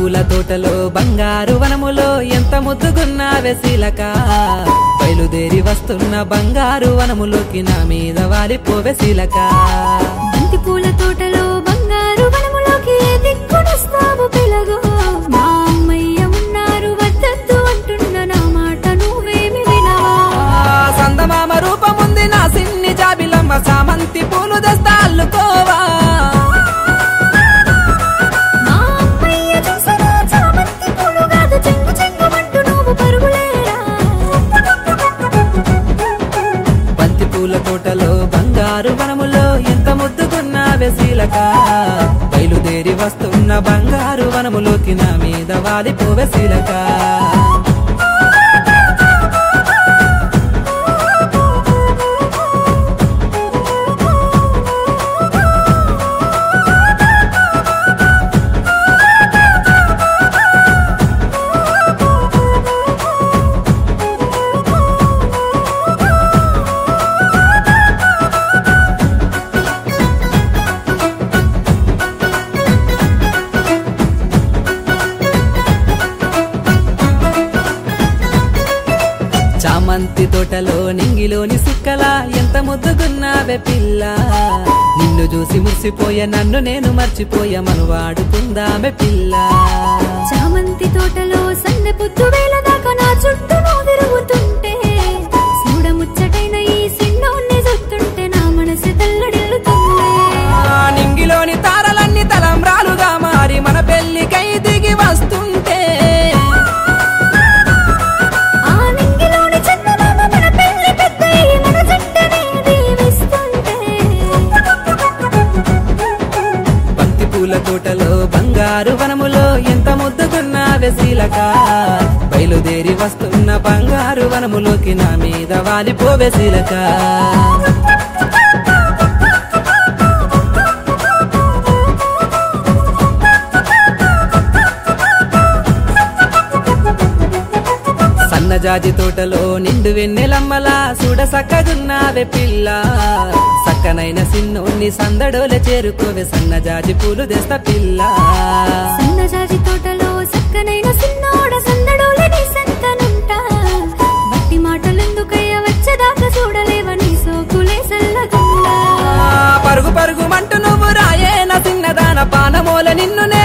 పూల తోటలో బంగారు వనములో ఎంత ముద్దుగున్నావే శీలక బయలుదేరి వస్తున్న బంగారు వనములోకి నా మీద వాలిపోవే శీలక బంతి పూల తోటలో బంగారు వనములోకి ఏ దిక్కునొస్తావు పిలగో మా అమ్మయ్య ఉన్నారు వద్దద్దు అంటున్న నా మాట నువ్వేమి వినవా ఆ సందమామ రూపముంది నా సిన్ని జాబిలమ్మ సామంతి పూలు దస్తా అల్లుకోవా మా అమ్మయ్య చూసిన చామంతి పూలు కాదు చెంగు చెంగుమంటూ నువ్వు పరుగులేరా బంతి పూల తోటలో బంగారు వనములో ఎంత ముద్దుకున్నావే శీలక బయలుదేరి వస్తున్న బంగారు వనములోకి నా మీద వాలిపోవే శీలక చామంతి తోటలో నింగిలోని సుక్కల ఎంత ముద్దుగున్నావే పిల్ల నిన్ను చూసి మురిసిపోయే నన్ను నేను మర్చిపోయే మనువాడుకుందామే పిల్ల చామంతి తోటలో సందె పొద్దు వేల దాకా నా చుట్టూ నువ్వు తిరుగుతుంటే చూడముచ్చటైన ఈ సిన్నోన్ని చూస్తుంటే నా మనసు తల్లడిల్లుతుంది ఆ నింగిలోని తారలన్నీ తలంబ్రాలుగా మారి మన పెళ్లికై దిగి వస్తుంటే ఆ నింగిలోని చందమామ మన పెళ్లి పెద్దయి మన జంటనే దీవిస్తుంటే బంతి పూల తోటలో బంగారు వనములో ఎంత ముద్దుకున్నావే శీలక బయలుదేరి వస్తున్న బంగారు వనములోకి నా మీద వాలిపోవే శీలక సన్నజాజి తోటలో నిండు వెన్నెలమ్మలా చూడ సక్కగున్నావే పిల్ల సక్కనైన సిన్నోన్ని సందడోలే చేరుకోవే సన్నజాజి పూలు తెస్తా పిల్ల సన్నజాజి తోటలో సక్కనైన సిన్నోడ సందడోలని సంతనుంటా బట్టి మాటలెందుకయ్య వచ్చేదాకా చూడలేవని సోకులే సల్లగుండా ఆ, పరుగు పరుగు మంటూ నువ్వు రాయేన చిన్నదాన పానమూల నిన్ను